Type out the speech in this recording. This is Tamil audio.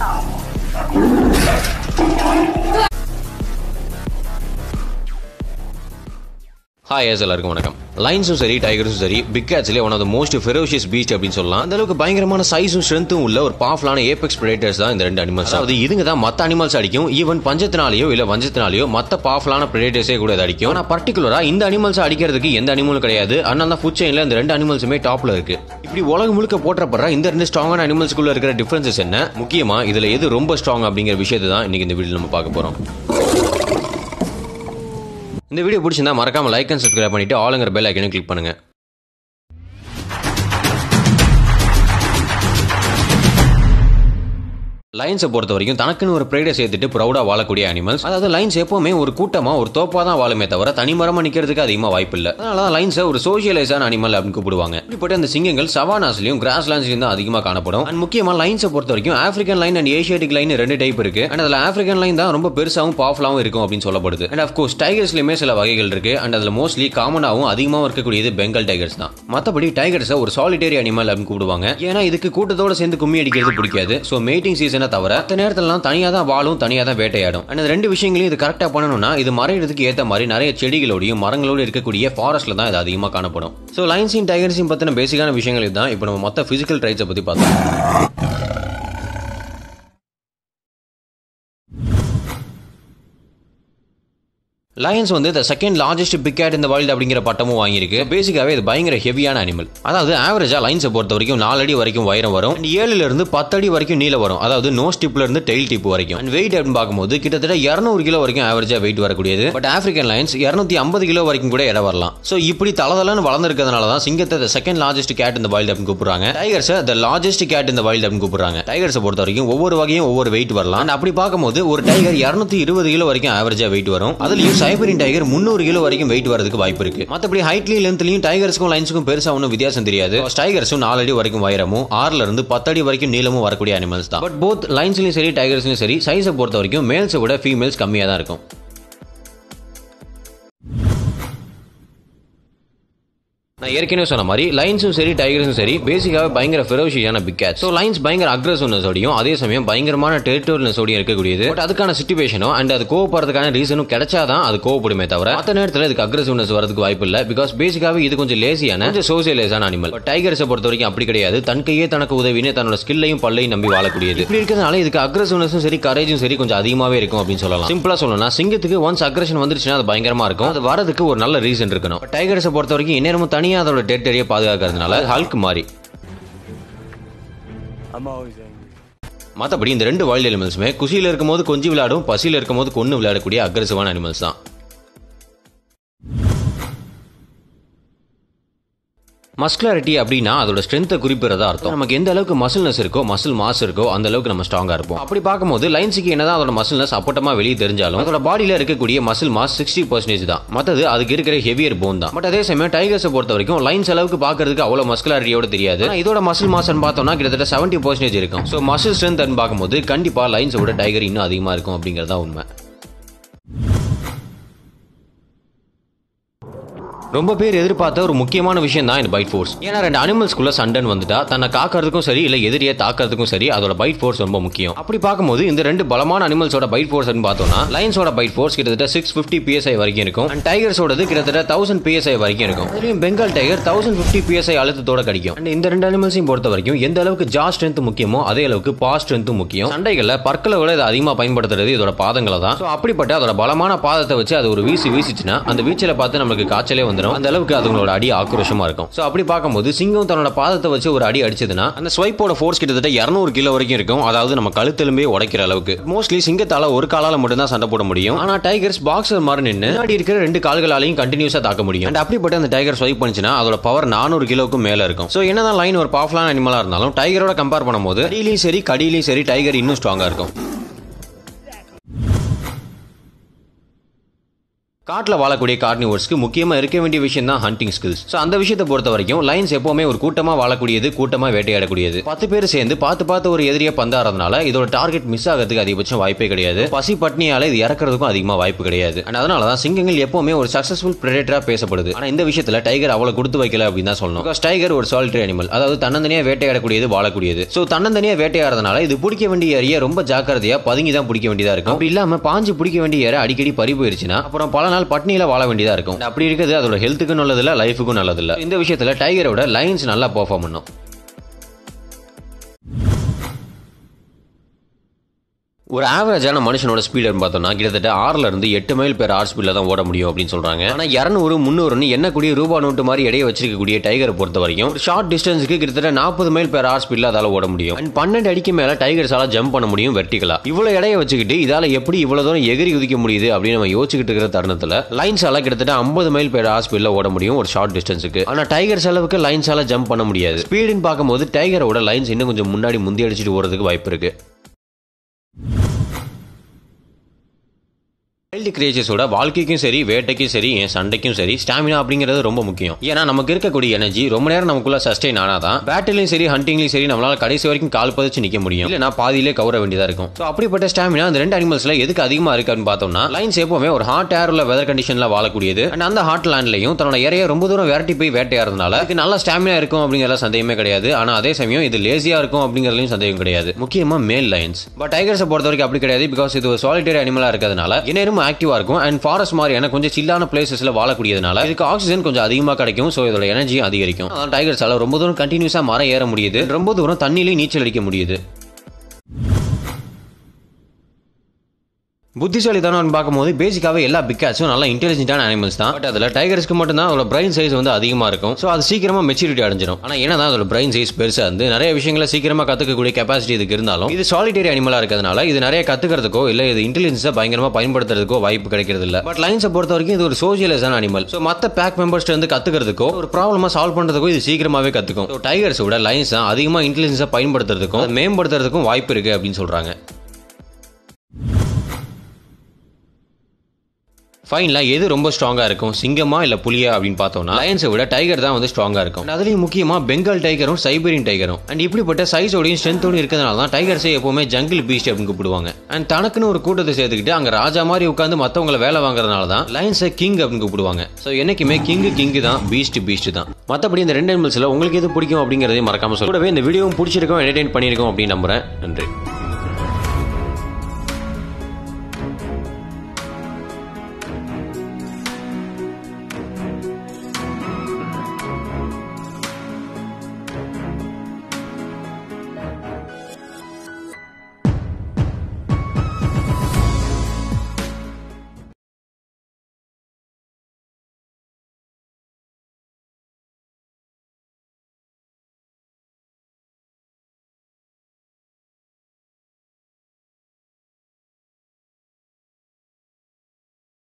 ஹாய் எஸ் எல்லாருக்கும் வணக்கம் லைன்ஸும் சரி டைகர்ஸும் சரி பிக் கேட்ஸ்லேயே one of the most ferocious beast அப்படின்னு சொல்லலாம் அந்த அளவுக்கு பயங்கரமான சைஸும் ஸ்ட்ரென்த்தும் உள்ள ஒரு பவர்ஃபுல்லான ஏபெக்ஸ் பிரெடேட்டர்ஸ் தான் இந்த ரெண்டு அனிமல்ஸ் அதாவது இதுங்க தான் மற்ற அனிமல்ஸ் அடிக்கும் ஈவன் பஞ்சத்தினாலேயோ இல்ல வஞ்சத்தினாலேயோ மற்ற பவர்ஃபுல்லான பிரெடேட்டர்ஸே கூட இது அடிக்கும் ஆனால் பர்டிகுலரா இந்த அனிமல்ஸ் அடிக்கிறதுக்கு எந்த அனிமலும் கிடையாது அதனால தான் ஃபுட் செயின்ல இந்த ரெண்டு அனிமல்ஸுமே டாப்ல இருக்கு இப்படி உலகம் முழுக்க போற்றப்படுற இந்த ரெண்டு ஸ்ட்ராங்கான அனிமல்ஸ்க்குள்ள இருக்கிற டிஃபரன்சஸ் என்ன முக்கியமா இதுல எது ரொம்ப ஸ்ட்ராங் அப்படிங்கிற விஷயத்தை தான் இன்னைக்கு இந்த வீடியோ நம்ம பார்க்க போறோம் இந்த வீடியோ பிடிச்சிருந்தா மறக்காம லைக் அண்ட் சப்ஸ்கிரைப் பண்ணிட்டு ஆளுங்கிற பெல் ஐக்கனையும் கிளிக் பண்ணுங்க லைன்ஸை பொறுத்த வரைக்கும் தனக்குன்னு ஒரு ப்ரைடை சேர்த்துட்டு ப்ரௌடா வாழக்கூடிய அனிமல்ஸ் அதாவது லைன்ஸ் எப்பவுமே ஒரு கூட்டமா ஒரு தோப்பா தான் வாழுமே தவிர தனிமரமா நிக்கிறதுக்கு அதிகமா வாய்ப்பு இல்ல அதனால தான் லைன்ஸை ஒரு சோசியலைஸான அனிமல் அப்படின்னு கூப்பிடுவாங்க இப்படிப்பட்ட அந்த சிங்கங்கள் சவானாஸ்லயும் கிராஸ் லேண்ட்ஸ்லயும் தான் அதிகமா காணப்படும் அண்ட் முக்கியமா லைன்ஸை பொறுத்த வரைக்கும் African lion and Asiatic lion ரெண்டு டைப் இருக்கு அண்ட் அதுல ஆப்பிரிக்கன் லைன் தான் ரொம்ப பெருசாவும் பவர்ஃபுல்லாவும் இருக்கும் அப்படின்னு சொல்லப்படுது அண்ட் அஃப்கோர்ஸ் டைகர்ஸ்லயுமே சில வகைகள் இருக்கு அண்ட் அதுல மோஸ்ட்லி காமனாவும் அதிகமாவும் இருக்கக்கூடியது பெங்கால் டைகர்ஸ் தான் மத்தபடி டைகர்ஸை ஒரு சாலிட்டரி அனிமல் அப்படின்னு கூப்பிடுவாங்க ஏன்னா இதுக்கு கூட்டத்தோட சேர்ந்து கும்மி அடிக்கிறது பிடிக்காது ஸோ மேட்டிங் சீசனை தவிர மற்ற நேரத்திலலாம் தனியாக தான் வாழும் தனியாக தான் வேட்டையாடும் அண்ட் இந்த ரெண்டு விஷயங்களையும் இது கரெக்டாக பண்ணணும்னா இது மறையிறதுக்கு ஏற்ற மாதிரி நிறைய செடிகளோடையும் மரங்களோடு இருக்கக்கூடிய ஃபாரஸ்ட்ல தான் இது அதிகமாக காணப்படும் ஸோ லைன்ஸையும் டைகர்ஸையும் பற்றின பேசிக்கான விஷயங்கள் இதுதான் இப்போ நம்ம மொத்த ஃபிசிக்கல் ட்ரைட்ஸை பற்றி பார்த்தோம் லயன்ஸ் வந்து the second largest big cat in the world அப்படிங்கிற பட்டமும் வாங்கியிருக்கு பேசிக்காவே இது பயங்கர ஹெவியான அனிமல் அதாவது ஆவரேஜா லைன்ஸை பொறுத்த வரைக்கும் நாலு அடி வரைக்கும் உயரம் வரும் and ஏழுல இருந்து பத்து அடி வரைக்கும் நீளம் வரும் அதாவது நோஸ் டிப்ல இருந்து டெயில் டிப் வரைக்கும் அண்ட் வெயிட் அப்படின்னு பார்க்கும்போது கிட்டத்தட்ட இரநூறு கிலோ வரைக்கும் ஆவரேஜா வெயிட் வரக்கூடியது பட் ஆப்பிரிக்கன் லைன்ஸ் இருநூத்தி ஐம்பது கிலோ வரைக்கும் கூட இடம் வரலாம் ஸோ இப்படி தளதளன்னு வளர்ந்துருக்கிறதுனால தான் சிங்கத்தை the second largest cat in the wild அப்படின்னு கூப்பிடுறாங்க டைகர்ஸை the largest cat in the wild அப்படின்னு கூப்பிடுறாங்க டைகர்ஸை பொறுத்த வரைக்கும் ஒவ்வொரு வகையும் ஒவ்வொரு வெயிட் வரலாம் and அப்படி பார்க்கும்போது ஒரு டைகர் இருநூத்தி இருபது கிலோ வரைக்கும் ஆவரேஜா வெயிட் வரும் அதுலயும் சைபரின் டைகர் முந்நூறு கிலோ வரைக்கும் வெயிட் வரதுக்கு வாய்ப்பு இருக்கு மற்றபடி ஹைட்லயும் லென்த்லயும் டைகர்ஸ்க்கும் லைன்ஸுக்கும் பெருசா ஒன்றும் வித்தியாசம் தெரியாது டைகர்ஸும் நாலு அடி வரைக்கும் உயரமும் ஆறுல இருந்து பத்து அடி வரைக்கும் நீளமும் வரக்கூடிய அனிமல்ஸ் தான் பட் போத் லைன்ஸ்லயும் சரி டைகர்ஸ்லயும் சரி சைஸை பொறுத்த வரைக்கும் மேல்ஸை விட ஃபீமேல்ஸ் கம்மியாக தான் இருக்கும் நான் ஏற்கனவே சொன்ன மாதிரி லைன்ஸும் சரி டைகர்ஸும் சரி பேசிக்காவே பயங்கர ஃபெரோஷியான பிக் கேட் ஸோ லைன்ஸ் பயங்கர அக்ரஸிவ்னஸோடையும் அதே சமயம் பயங்கரமான டெரிட்டோரியல்னஸோடையும் இருக்கக்கூடியது பட் அதுக்கான சுச்சுவேஷனும் அண்ட் அது கோவப்படுறதுக்கான ரீசனும் கிடைச்சாதான் அது கோவப்படுமே தவிர மற்ற நேரத்தில் இதுக்கு அக்ரஸிவ்னஸ் வரதுக்கு வாய்ப்பு இல்லை பிகாஸ் பேசிக்காவே இது கொஞ்சம் லேசியான கொஞ்சம் சோசியலைஸான அனிமல் பட் டைகர்ஸை பொறுத்த வரைக்கும் அப்படி கிடையாது தன் கையே தனக்கு உதவின்னு தன்னோட ஸ்கில்லையும் பல்லையும் நம்பி வாழக்கூடியது இப்படி இருக்கிறதுனால இதுக்கு அக்ரஸிவ்னஸும் சரி கரேஜும் சரி கொஞ்சம் அதிகமாவே இருக்கும் அப்படின்னு சொல்லலாம் சிம்பிளா சொல்லணும்னா சிங்கத்துக்கு ஒன்ஸ் அக்ரஷன் வந்துருச்சுன்னா அது பயங்கரமா இருக்கும் அது வரதுக்கு ஒரு நல்ல ரீசன் இருக்கணும் டைகர்ஸை பொறுத்த வரைக்கும் இந்நேரமும் தனியாக அதோட டெரிட்டரியை பாதுகாக்கிறதுனால ஹல்க் மாறி I'm always angry. மற்றபடி இந்த ரெண்டு வைல்டு அனிமல்ஸுமே குசியில் இருக்கும்போது கொஞ்சி விளையாடும் பசியில் இருக்கும்போது கொண்டு விளையாடக்கூடிய அக்ரெசிவான அனிமல்ஸ் தான் மஸ்குலாரிட்டி அப்படின்னா அதோட ஸ்ட்ரென்த்தை குறிப்பிடுறதா அர்த்தம் நமக்கு எந்த அளவுக்கு மசில்னஸ் இருக்கோ மசில் மாஸ் இருக்கோ அந்த அளவுக்கு நம்ம ஸ்ட்ராங்கா இருப்போம் அப்படி பார்க்கும்போது லைன்ஸுக்கு என்னதான் அதோட மசில்னஸ் அப்பட்டமா வெளியே தெரிஞ்சாலும் அதோட பாடியில இருக்கக்கூடிய மசில் மாஸ் சிக்ஸ்டி பர்சன்டேஜ் தான் மற்றது அதுக்கு இருக்கிற ஹெவியர் போன் தான் பட் அதே சமயம் டைகர்ஸை பொறுத்த வரைக்கும் லைன்ஸ் அளவுக்கு பார்க்கறதுக்கு அவ்வளவு மஸ்குலாரிட்டியோட தெரியாது ஆனா இதோட மசில் மாஸ்ன்னு பார்த்தோம்னா கிட்டத்தட்ட செவன்டி பர்சன்டேஜ் இருக்கும் ஸோ மசில் ஸ்ட்ரென்த் பார்க்கும்போது கண்டிப்பா லைன்ஸை விட டைகர் இன்னும் அதிகமா இருக்கும் அப்படிங்கறதா உண்மை ரொம்ப பேர் எதிர்பார்த்த ஒரு முக்கியமான விஷயம் தான் இந்த பைட் ஃபோர்ஸ் ஏன்னா ரெண்டு அனிமல்ஸ்குள்ள சண்டன் வந்துட்டா தன்னை காக்கிறதுக்கும் சரி இல்ல எதிரியை தாக்கிறதுக்கும் சரி அதோட பைட் ஃபோர்ஸ் ரொம்ப முக்கியம் அப்படி பார்க்கும்போது இந்த ரெண்டு பலமான அனிமல்ஸோட பைட் ஃபோர்ஸ் பார்த்தோம்னா லைன்ஸோட பைட் ஃபோர்ஸ் கிட்டத்தட்ட சிக்ஸ் ஃபிஃப்டி பிஎஸ்ஐ வரைக்கும் இருக்கும் அண்ட் டைகர்ஸோடது கிட்டத்தட்ட தௌசண்ட் பிஎஸ்ஐ வரைக்கும் இருக்கும் அதுலயும் Bengal tiger thousand fifty PSI அழுத்தத்தோட கிடைக்கும் அண்ட் இந்த ரெண்டு அனிமல்ஸையும் பொறுத்த வரைக்கும் எந்த அளவுக்கு ஜா ஸ்ட்ரென்த் முக்கியமோ அதே அளவுக்கு பா ஸ்ட்ரென்த்தும் முக்கியம் சண்டைகள்ல பற்களை விட இதை அதிகமாக பயன்படுத்துறது இதோட பாதங்களை தான் ஸோ அப்படிப்பட்ட அதோட பலமான பாதத்தை வச்சு அது ஒரு வீசி வீசிச்சுன்னா அந்த வீச்சில பார்த்து நமக்கு காய்ச்சலே வந்துடும் அந்த அளவுக்கு அதுங்களோட அடி ஆக்ரோஷமா இருக்கும் ஸோ அப்படி பார்க்கும்போது சிங்கம் தன்னோட பாதத்தை வச்சு ஒரு அடி அடிச்சதுன்னா அந்த ஸ்வைப்போட ஃபோர்ஸ் கிட்டத்தட்ட இரநூறு கிலோ வரைக்கும் இருக்கும் அதாவது நம்ம கழுத்தெலும்பே உடைக்கிற அளவுக்கு மோஸ்ட்லி சிங்கத்தால ஒரு காலால மட்டும் தான் சண்டை போட முடியும் ஆனா டைகர்ஸ் பாக்ஸர் மாதிரி நின்று முன்னாடி இருக்கிற ரெண்டு கால்களாலையும் கண்டினியூஸா தாக்க முடியும் அண்ட் அப்படிப்பட்ட அந்த டைகர் ஸ்வைப் பண்ணுச்சுன்னா அதோட பவர் நானூறு கிலோக்கும் மேல இருக்கும் ஸோ என்னதான் லைன் ஒரு பவர்ஃபுல்லான அனிமலா இருந்தாலும் டைகரோட கம்பேர் பண்ணும்போது அடியிலையும் சரி கடியிலையும் சரி டைகர் இன்னும் ஸ்ட்ராங்கா இருக்கும் காட்டில் வாழக்கூடிய கார்னிவர்ஸ்க்கு முக்கியமாக இருக்க வேண்டிய விஷயம் தான் ஹண்டிங் ஸ்கில்ஸ் ஸோ அந்த விஷயத்தை பொறுத்த வரைக்கும் லைன்ஸ் எப்பவுமே ஒரு கூட்டமாக வாழக்கூடியது கூட்டமாக வேட்டையாடக்கூடியது பத்து பேர் சேர்ந்து பார்த்து பார்த்து ஒரு எதிரியை பந்தாடுறதுனால இதோட டார்கெட் மிஸ் ஆகிறதுக்கு அதிகபட்சம் வாய்ப்பே கிடையாது பசி பட்னியால இது இறக்குறதுக்கும் அதிகமாக வாய்ப்பு கிடையாது அண்ட் அதனால தான் சிங்கங்கள் எப்பவுமே ஒரு சக்சஸ்ஃபுல் பிரெடேட்டரா பேசப்படுது ஆனால் இந்த விஷயத்தில் டைகர் அவ்வளோ கொடுத்து வைக்கல அப்படின்னு தான் சொல்லணும் பிகாஸ் டைகர் ஒரு சாலிட்டரி அனிமல் அதாவது தன்னந்தனியாக வேட்டையாடக்கூடியது வாழக்கூடியது ஸோ தன்னந்தனியாக வேட்டையாடுறதுனால இது பிடிக்க வேண்டிய ஏரியா ரொம்ப ஜாக்கிரதையா பதுங்கி தான் பிடிக்க வேண்டியதா இருக்கும் அப்படி இல்லாம பாஞ்சு பிடிக்க வேண்டிய ஏரியா அடிக்கடி பறி போயிருச்சுன்னா அப்புறம் பல நாள் பட்னியில வாழ வேண்டியதா இருக்கும் And அப்படி இருக்கிறது அதோட ஹெல்த்துக்கும் நல்லதில்ல லைஃபுக்கும் நல்லதில்ல இந்த விஷயத்துல டைகரோட லைன்ஸ் நல்லா பெர்ஃபார்ம் பண்ணும் ஒரு ஆவரேஜான மனுஷனோட ஸ்பீடு பார்த்தோம்னா கிட்டத்தட்ட ஆறுல இருந்து எட்டு மைல் பேர் ஆர் ஸ்பீட்ல தான் ஓட முடியும் அப்படின்னு சொல்றாங்க ஆனா இரநூறு முந்நூறுன்னு எண்ணக்கூடிய ரூபா நோட்டு மாதிரி எடையை வச்சிருக்கக்கூடிய டைகரை பொறுத்த வரைக்கும் ஒரு ஷார்ட் டிஸ்டன்ஸ்க்கு கிட்டத்தட்ட நாற்பது மைல் பேர் ஆர் ஸ்பீட்ல அதால ஓட முடியும் அண்ட் பன்னெண்டு அடிக்கு மேல டைகர்ஸால ஜம்ப் பண்ண முடியும் வெர்டிகலா இவ்வளவு எடையை வச்சுக்கிட்டு இதால எப்படி இவ்வளவு தூரம் எகிரி குதிக்க முடியுது அப்படின்னு நம்ம யோசிச்சுக்கிட்டு இருக்கிற தருணத்துல லைன்ஸால கிட்டத்தட்ட ஐம்பது மைல் பேர் ஆர் ஸ்பீட்ல ஓட முடியும் ஒரு ஷார்ட் டிஸ்டன்ஸுக்கு ஆனா டைகர்ஸ் அளவுக்கு லைன்ஸால ஜம்ப் பண்ண முடியாது ஸ்பீடுன்னு பார்க்கும்போது டைகரோட லைன்ஸ் இன்னும் கொஞ்சம் முன்னாடி முந்தி அடிச்சுட்டு ஓடுறதுக்கு வாய்ப்பு இருக்கு வைல்டு கிரியேச்சர்ஸோட வாழ்க்கைக்கும் சரி வேட்டைக்கும் சரி என் சண்டைக்கும் சரி ஸ்டாமினா அப்படிங்கிறது ரொம்ப முக்கியம் ஏன்னா நமக்கு இருக்கக்கூடிய எனர்ஜி ரொம்ப நேரம் நமக்குள்ள சஸ்டெயின் ஆனாதான் பேட்டிலையும் சரி ஹண்டிங்லையும் சரி நம்மளால கடைசி வரைக்கும் கால் பதிச்சு நிக்க முடியும் இல்ல நான் பாதியிலே கவர வேண்டியதா இருக்கும் ஸோ அப்படிப்பட்ட ஸ்டாமினா அந்த ரெண்டு அனிமல்ஸ்ல எதுக்கு அதிகமா இருக்கு அப்படின்னு பார்த்தோம்னா லைன்ஸ் எப்பவுமே ஒரு ஹாட் ஏர் உள்ள வெதர் கண்டிஷன்ல வாழக்கூடியது அண்ட் அந்த ஹாட் லேண்ட்லையும் தன்னோட இறைய ரொம்ப தூரம் விரட்டி போய் வேட்டையாடுறதுனால இதுக்கு நல்ல ஸ்டாமினா இருக்கும் அப்படிங்கிற சந்தேகமே கிடையாது ஆனா அதே சமயம் இது லேசியா இருக்கும் அப்படிங்கிறதுலையும் சந்தேகம் கிடையாது முக்கியமா மேல் லைன்ஸ் பட் டைகர்ஸை பொறுத்த வரைக்கும் அப்படி கிடையாது பிகாஸ் இது ஒரு சாலிட்டரி அனிமலா இருக்கிறதுனால இந்நேரமும் ஆக்டிவா இருக்கும் அண்ட் ஃபாரஸ்ட் மாதிரியான கொஞ்சம் சில்லான பிளேசஸ்ல வாழக்கூடியதுனால இதுக்கு ஆக்சிஜன் கொஞ்சம் அதிகமாக கிடைக்கும் ஸோ இதோட எனர்ஜியும் அதிகரிக்கும் அதனால டைகர்ஸால ரொம்ப தூரம் கண்டினியூஸா மரம் ஏற முடியுது ரொம்ப தூரம் தண்ணியிலையும் நீச்சல் அடிக்க முடியுது புத்திசாலித்தனம் பார்க்கும்போது பேசிக்காவே எல்லா பிக்காச்சும் நல்லா இன்டெலிஜென்ட்டான அனிமல்ஸ் தான் பட் அதில் டைகர்ஸ்க்கு மட்டும் தான் அதோட பிரைன் சைஸ் வந்து அதிகமாக இருக்கும் ஸோ அது சீக்கிரமா மெச்சூரிட்டி அடைஞ்சிடும் ஆனால் ஏன்னா அதோட பிரைன் சைஸ் பெருசாக இருந்து நிறைய விஷயங்களை சீக்கிரமா கற்றுக்கக்கூடிய கெப்பாசிட்டி இதுக்கு இருந்தாலும் இது சாலிட்டரி அனிமலாக இருக்கிறதுனால இது நிறைய கற்றுக்கிறதுக்கோ இல்லை இது இன்டெலிஜென்ஸை பயங்கரமாக பயன்படுத்துறதுக்கோ வாய்ப்பு கிடைக்கிறது இல்லை பட் லைன்ஸை பொறுத்த வரைக்கும் இது ஒரு சோசியலைஸான அனிமல் ஸோ மற்ற பேக் மெம்பர்ஸ் வந்து கற்றுக்கிறதுக்கோ ஒரு ப்ராப்ளமாக சால்வ் பண்ணுறதுக்கோ இது சீக்கிரமாகவே கற்றுக்கும் ஸோ டைகர்ஸோட லைன்ஸ் தான் அதிகமாக இன்டெலிஜென்ஸை பயன்படுத்துறதுக்கும் அதை மேம்படுத்துறதுக்கும் வாய்ப்பு இருக்குது அப்படின்னு சொல்கிறாங்க ஃபைனலாக எது ரொம்ப ஸ்ட்ராங்காக இருக்கும் சிங்கமா இல்லை புலியா அப்படின்னு பார்த்தோம்னா லயன்ஸை விட டைகர் தான் வந்து ஸ்ட்ராங்காக இருக்கும் And அதுலயும் முக்கியமாக பெங்கால் டைகரும் சைபீரியன் டைகரும் அண்ட் இப்படிப்பட்ட சைஸோடையும் ஸ்ட்ரென்த்தோடையும் இருக்கிறதுனால தான் டைகர்ஸை எப்பவுமே ஜங்கிள் பீஸ்ட் அப்படின்னு கூப்பிடுவாங்க அண்ட் தனக்குன்னு ஒரு கூட்டத்தை சேர்த்துக்கிட்டு அங்கே ராஜா மாதிரி உட்காந்து மற்றவங்கள வேலை வாங்குறதுனால தான் லயன்ஸை கிங் அப்படின்னு கூப்பிடுவாங்க ஸோ என்னைக்குமே கிங்கு கிங்கு தான் பீஸ்ட் பீஸ்ட் தான் மற்றபடி இந்த ரெண்டு அனிமல்ஸில் உங்களுக்கு எது பிடிக்கும் அப்படிங்கிறதையும் மறக்காம சொல்லுங்க கூடவே இந்த வீடியோவும் பிடிச்சிருக்கோம் என்டர்டைன் பண்ணியிருக்கோம் அப்படின்னு நம்புறேன் நன்றி